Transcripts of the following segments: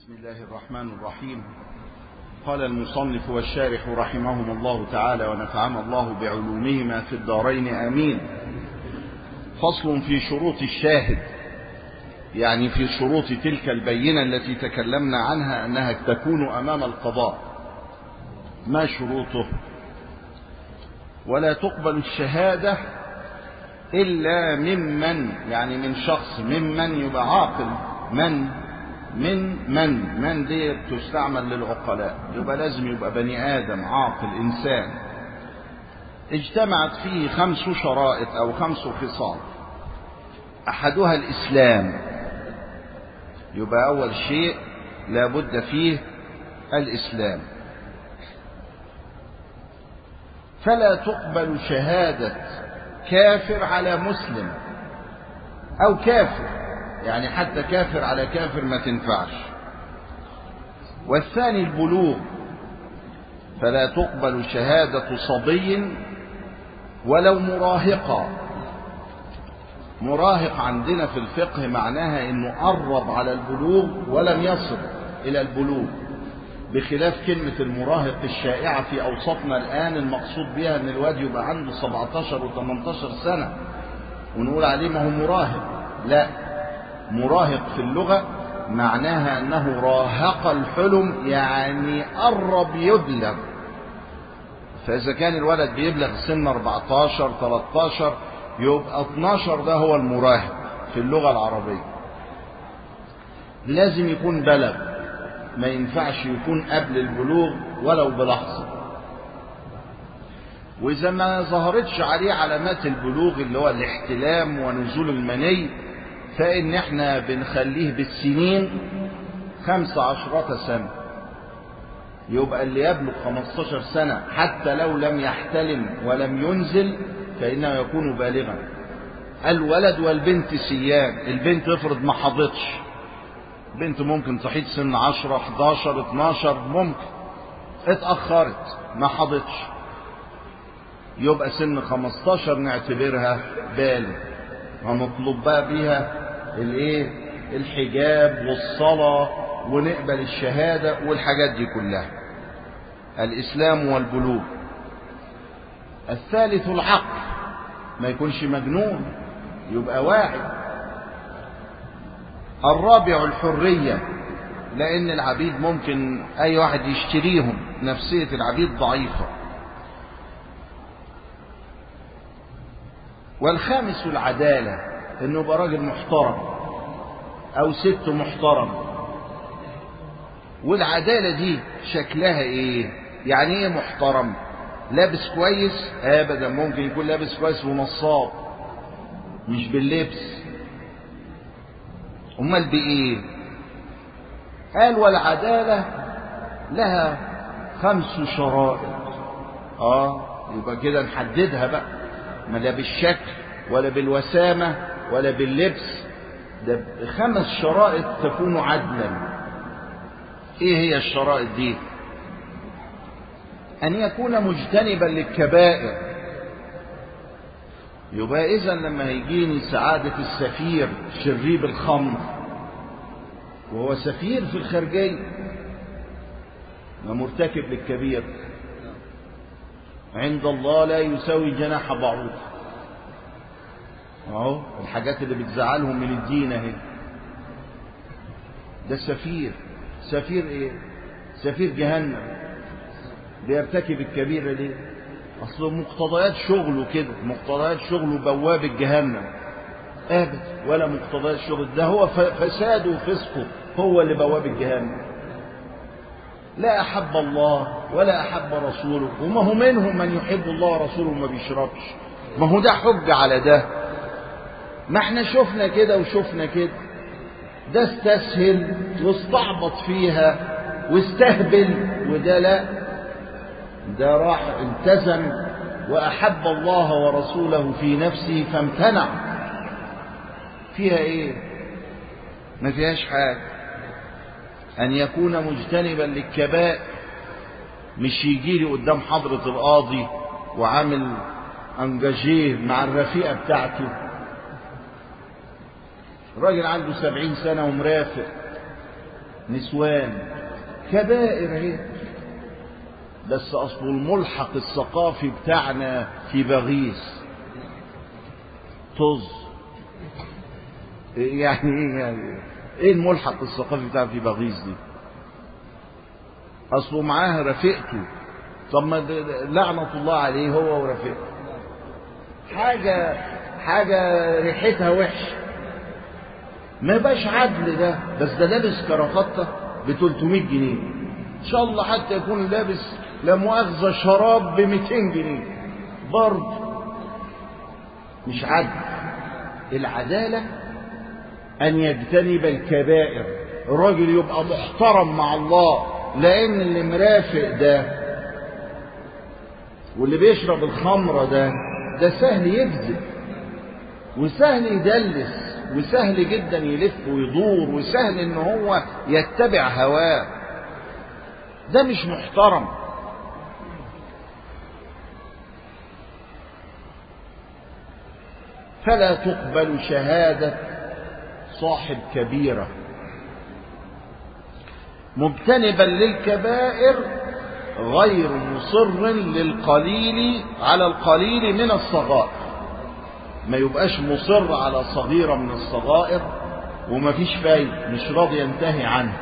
بسم الله الرحمن الرحيم قال المصنف والشارح رحمهم الله تعالى ونفعنا الله بعلومهما في الدارين امين فصل في شروط الشاهد يعني في شروط تلك البينه التي تكلمنا عنها انها تكون امام القضاء ما شروطه ولا تقبل الشهاده الا ممن يعني من شخص ممن يبقى عاقل من من من من دي تستعمل للعقلاء يبقى لازم يبقى بني آدم عاقل إنسان اجتمعت فيه خمس شرائط أو خمس خصال أحدها الإسلام يبقى أول شيء لابد فيه الإسلام فلا تقبل شهادة كافر على مسلم أو كافر يعني حتى كافر على كافر ما تنفعش والثاني البلوغ فلا تقبل شهادة صبي ولو مراهقا مراهق عندنا في الفقه معناها انه قرب على البلوغ ولم يصل الى البلوغ بخلاف كلمة المراهق الشائعة في أوسطنا الآن المقصود بها أن الواد يبقى عنده 17 و 18 سنة ونقول عليه ما هو مراهق لا مراهق في اللغة معناها أنه راهق الحلم يعني قرب يبلغ فإذا كان الولد بيبلغ سن 14 13 يبقى 12 ده هو المراهق في اللغة العربية لازم يكون بلغ ما ينفعش يكون قبل البلوغ ولو بلحظة وإذا ما ظهرتش عليه علامات البلوغ اللي هو الاحتلام ونزول المني فإن احنا بنخليه بالسنين خمسة عشرة سنة يبقى اللي يبلغ 15 سنة حتى لو لم يحتلم ولم ينزل فإنه يكون بالغا الولد والبنت سيان البنت افرض ما حضتش بنت ممكن تحيط سن 10 11 12 ممكن اتأخرت ما حضتش يبقى سن 15 نعتبرها بالغ هنطلب بقى بيها الايه الحجاب والصلاة ونقبل الشهادة والحاجات دي كلها الإسلام والبلوغ الثالث العقل ما يكونش مجنون يبقى واعي الرابع الحرية لأن العبيد ممكن أي واحد يشتريهم نفسية العبيد ضعيفة والخامس العدالة انه يبقى راجل محترم او ست محترم والعدالة دي شكلها ايه يعني ايه محترم لابس كويس ابدا ممكن يكون لابس كويس ونصاب مش باللبس امال بايه قال والعدالة لها خمس شرائط اه يبقى كده نحددها بقى ما لا بالشكل ولا بالوسامة ولا باللبس ده خمس شرائط تكون عدلا ايه هي الشرائط دي ان يكون مجتنبا للكبائر يبقى اذا لما هيجيني سعادة السفير شريب الخمر وهو سفير في الخارجية ومرتكب للكبير عند الله لا يساوي جناح بعوض اهو الحاجات اللي بتزعلهم من الدين اهي ده سفير سفير ايه سفير جهنم بيرتكب الكبيره ليه اصل مقتضيات شغله كده مقتضيات شغله بواب الجهنم ابدا ولا مقتضيات شغل ده هو فساده وفسقه هو اللي بواب الجهنم لا أحب الله ولا أحب رسوله وما هو منهم من يحب الله ورسوله وما بيشربش ما هو ده حجة على ده ما احنا شفنا كده وشفنا كده ده استسهل واستعبط فيها واستهبل وده لا ده راح التزم وأحب الله ورسوله في نفسه فامتنع فيها ايه ما فيهاش حاجه أن يكون مجتنبا للكبائر مش يجي لي قدام حضرة القاضي وعامل انجاجيه مع الرفيقة بتاعته راجل عنده سبعين سنة ومرافق نسوان كبائر اهي بس اصل الملحق الثقافي بتاعنا في بغيث طز يعني ايه يعني ايه الملحق الثقافي بتاعنا في بغيث دي اصله معاه رفيقته طب ما لعنة الله عليه هو ورفيقته حاجة حاجة ريحتها وحش ما يبقاش عدل ده بس ده لابس كرافتة ب 300 جنيه ان شاء الله حتى يكون لابس لا مؤاخذة شراب ب 200 جنيه برضه مش عدل العدالة أن يجتنب الكبائر الراجل يبقى محترم مع الله لأن اللي مرافق ده واللي بيشرب الخمرة ده ده سهل يكذب وسهل يدلس وسهل جدا يلف ويدور وسهل ان هو يتبع هواه ده مش محترم فلا تقبل شهادة صاحب كبيرة مجتنبا للكبائر غير مصر للقليل على القليل من الصغائر ما يبقاش مصر على صغيرة من الصغائر وما فيش فايد مش راضي ينتهي عنه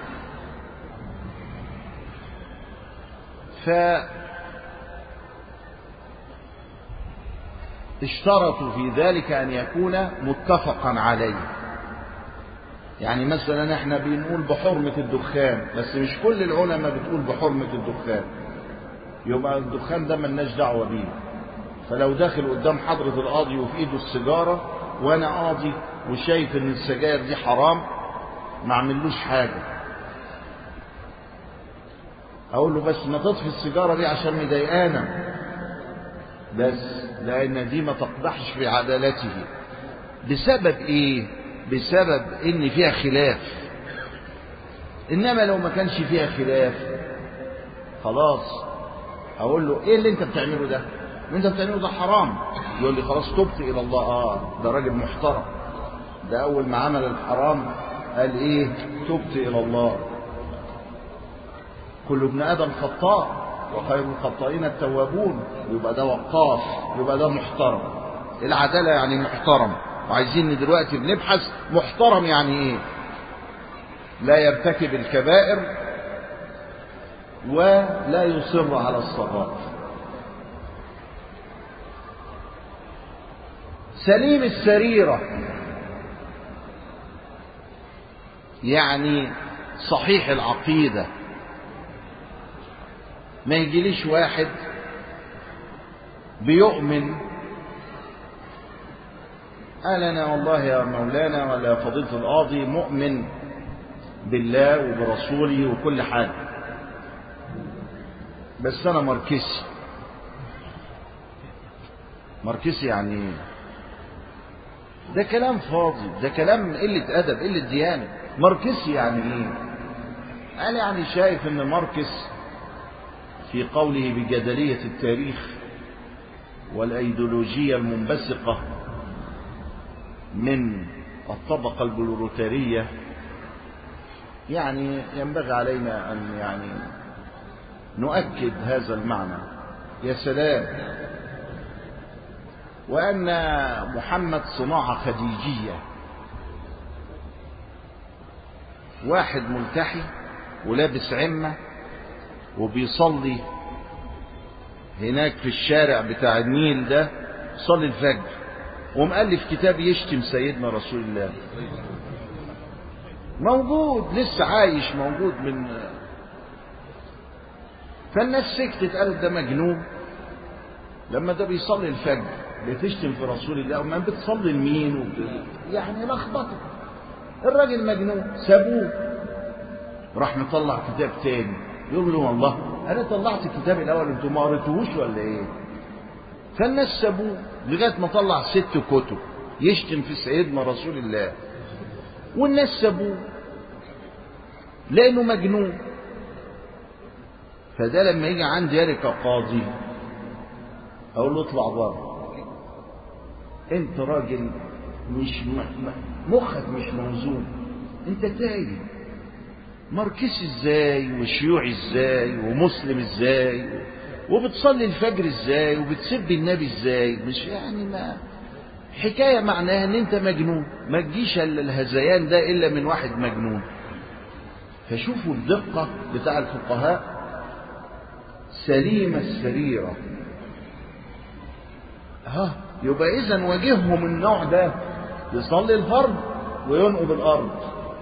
ف اشترطوا في ذلك أن يكون متفقا عليه يعني مثلا احنا بنقول بحرمة الدخان بس مش كل العلماء بتقول بحرمة الدخان يبقى الدخان ده ملناش دعوة بيه فلو داخل قدام حضرة القاضي وفي ايده السيجارة وانا قاضي وشايف ان السجاير دي حرام ما اعملوش حاجة اقول له بس ما تطفي السيجارة دي عشان مضايقانا بس لان دي ما تقدحش في عدالته بسبب ايه بسبب ان فيها خلاف انما لو ما كانش فيها خلاف خلاص اقول له ايه اللي انت بتعمله ده اللي انت بتعمله ده حرام يقول لي خلاص تبت الى الله اه ده راجل محترم ده اول ما عمل الحرام قال ايه تبت الى الله كل ابن ادم خطاء وخير الخطائين التوابون يبقى ده وقاف يبقى ده محترم العداله يعني محترم وعايزين دلوقتي بنبحث محترم يعني ايه لا يرتكب الكبائر ولا يصر على الصغائر سليم السريرة يعني صحيح العقيدة ما يجيليش واحد بيؤمن قال أنا والله يا مولانا ولا فضيلة القاضي مؤمن بالله وبرسوله وكل حاجة بس أنا ماركسي ماركسي يعني ايه؟ ده كلام فاضي ده كلام قلة أدب قلة ديانة ماركسي يعني إيه؟ أنا يعني شايف إن ماركس في قوله بجدلية التاريخ والأيديولوجية المنبثقة من الطبقة البلوروتارية يعني ينبغي علينا أن يعني نؤكد هذا المعنى يا سلام وأن محمد صناعة خديجية واحد ملتحي ولابس عمة وبيصلي هناك في الشارع بتاع النيل ده صلي الفجر ومؤلف كتاب يشتم سيدنا رسول الله موجود لسه عايش موجود من فالناس سكتت قالت ده مجنون لما ده بيصلي الفجر بتشتم في رسول الله وما بتصلي لمين وب... يعني لخبطه الراجل مجنون سابوه راح مطلع كتاب تاني يقول له والله انا طلعت الكتاب الاول انتوا ما قريتوهوش ولا ايه فالناس سابوه لغايه ما طلع ست كتب يشتم في سيدنا رسول الله والناس سابوه لانه مجنون فده لما يجي عندي يارك قاضي اقول له اطلع بره انت راجل مش م... مخك مش موزون انت تايه ماركسي ازاي وشيوعي ازاي ومسلم ازاي وبتصلي الفجر ازاي وبتسب النبي ازاي مش يعني ما حكاية معناها ان انت مجنون ما تجيش الا الهذيان ده الا من واحد مجنون فشوفوا الدقة بتاع الفقهاء سليمة السريرة ها يبقى اذا واجههم النوع ده يصلي الفرض وينقض الارض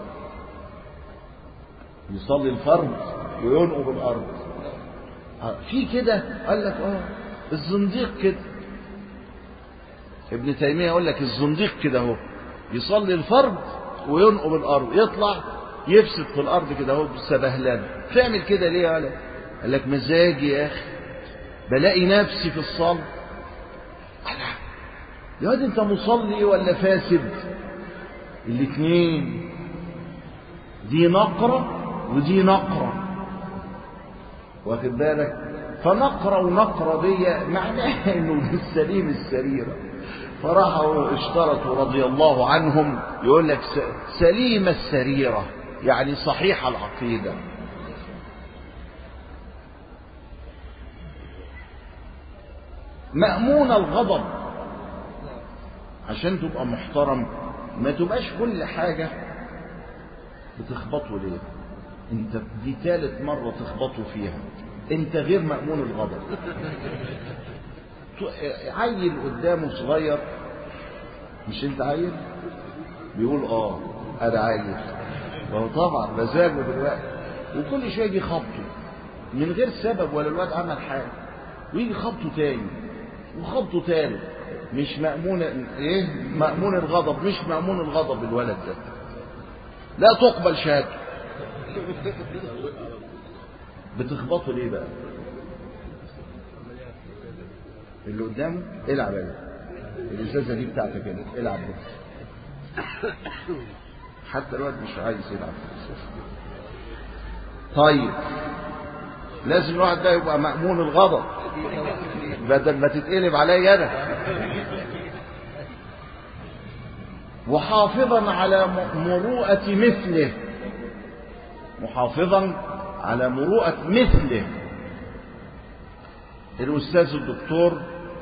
يصلي الفرض وينقض الارض في كده قال لك اه الزنديق كده ابن تيميه يقول لك الزنديق كده اهو يصلي الفرض وينقض الارض يطلع يفسد في الارض كده اهو سبهلان تعمل كده ليه قال قال لك مزاجي يا اخي بلاقي نفسي في الصلاه يا واد انت مصلي ولا فاسد الاثنين دي نقرة ودي نقرة واخد بالك فنقرة ونقرة دي معناها انه بالسليم السريرة فراحوا اشترطوا رضي الله عنهم يقول لك سليم السريرة يعني صحيح العقيدة مأمون الغضب عشان تبقى محترم ما تبقاش كل حاجة بتخبطه ليه انت دي ثالث مرة تخبطه فيها انت غير مأمون الغضب عيل قدامه صغير مش انت عيل بيقول اه انا عيل وهو طبعا مزاجه دلوقتي وكل شويه يجي خبطه من غير سبب ولا الواد عمل حاجه ويجي خبطه تاني وخبطه تالت مش مأمون ايه مأمون الغضب مش مأمون الغضب الولد ده لا تقبل شهادته بتخبطه ليه بقى اللي قدامه العب يا الازازه دي بتاعتك انت العب بس حتى الواد مش عايز يلعب طيب لازم الواحد ده يبقى مأمون الغضب بدل ما تتقلب عليا انا وحافظا على مروءة مثله محافظا على مروءة مثله الأستاذ الدكتور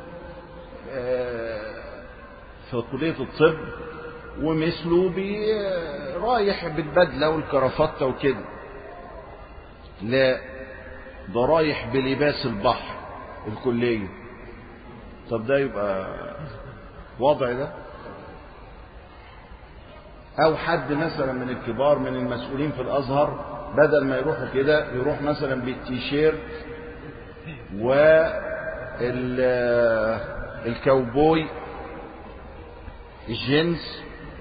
في كلية الطب ومثله بي رايح بالبدلة والكرافتة وكده لا ده رايح بلباس البحر الكلية طب ده يبقى وضع ده أو حد مثلا من الكبار من المسؤولين في الأزهر بدل ما يروحوا كده يروح مثلا بالتيشيرت والكاوبوي الجينز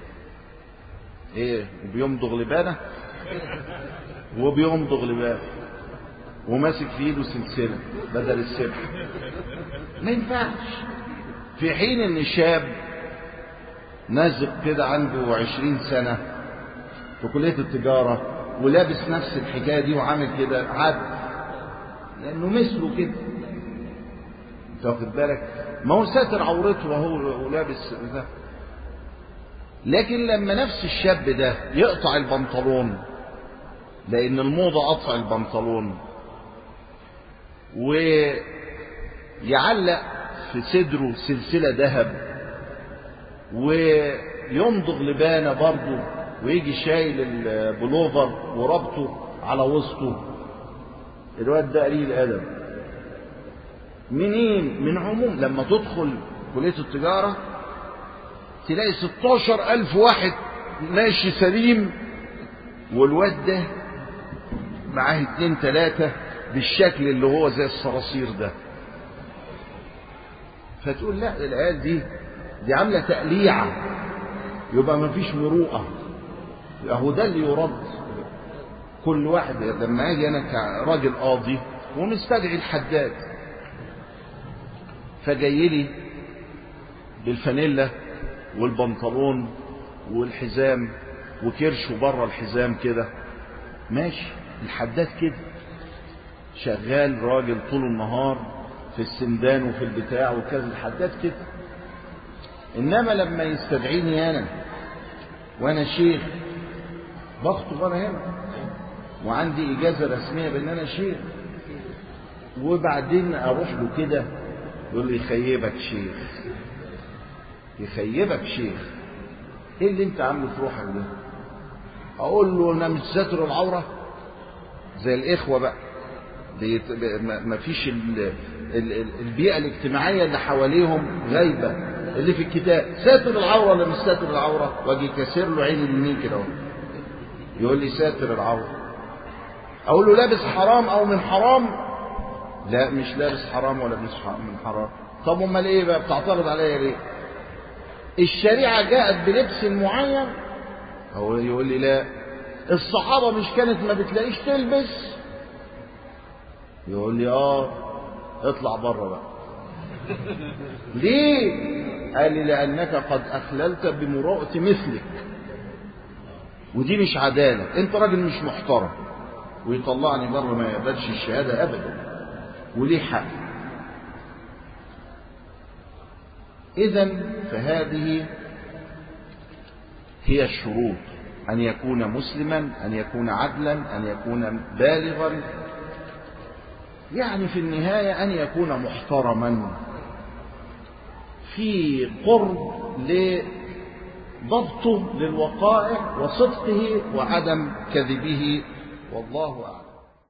ايه وبيمضغ لبانه وبيمضغ لبانه وماسك في ايده سلسله بدل السبح ما ينفعش في حين ان شاب نازق كده عنده عشرين سنة في كلية التجارة ولابس نفس الحكاية دي وعامل كده عد لأنه مثله كده أنت واخد بالك ما هو ساتر عورته وهو ولابس ده لكن لما نفس الشاب ده يقطع البنطلون لأن الموضة قطع البنطلون ويعلق في صدره سلسلة ذهب ويمضغ لبانة برضه ويجي شايل البلوفر وربطه على وسطه الواد ده قليل أدب منين؟ من عموم لما تدخل كلية التجارة تلاقي 16 ألف واحد ماشي سليم والواد ده معاه اتنين تلاتة بالشكل اللي هو زي الصراصير ده فتقول لا العيال دي دي عاملة تقليعة يبقى ما فيش مروءة اهو ده اللي يرد كل واحد لما اجي انا كراجل قاضي ومستدعي الحداد فجاي لي بالفانيلا والبنطلون والحزام وكرشه بره الحزام كده ماشي الحداد كده شغال راجل طول النهار في السندان وفي البتاع وكذا الحداد كده انما لما يستدعيني انا وانا شيخ بخطب انا هنا وعندي إجازة رسمية بأن أنا شيخ وبعدين أروح له كده يقول لي يخيبك شيخ يخيبك شيخ ايه اللي انت عامله في روحك ده اقول له انا مش ساتر العوره زي الاخوه بقى بيت... ما فيش ال... ال... ال... البيئه الاجتماعيه اللي حواليهم غايبه اللي في الكتاب ساتر العوره ولا مش ساتر العوره واجي كاسر له عين اليمين كده يقول لي ساتر العوره اقول له لابس حرام او من حرام لا مش لابس حرام ولا مش من حرام طب امال ايه بقى بتعترض عليا ليه الشريعه جاءت بلبس معين هو يقول لي لا الصحابه مش كانت ما بتلاقيش تلبس يقول لي اه اطلع بره بقى ليه قال لي لانك قد اخللت بمروءه مثلك ودي مش عداله انت راجل مش محترم ويطلعني بره ما يقبلش الشهاده ابدا وليه حق اذا فهذه هي الشروط ان يكون مسلما ان يكون عدلا ان يكون بالغا يعني في النهايه ان يكون محترما في قرب لضبطه للوقائع وصدقه وعدم كذبه والله اعلم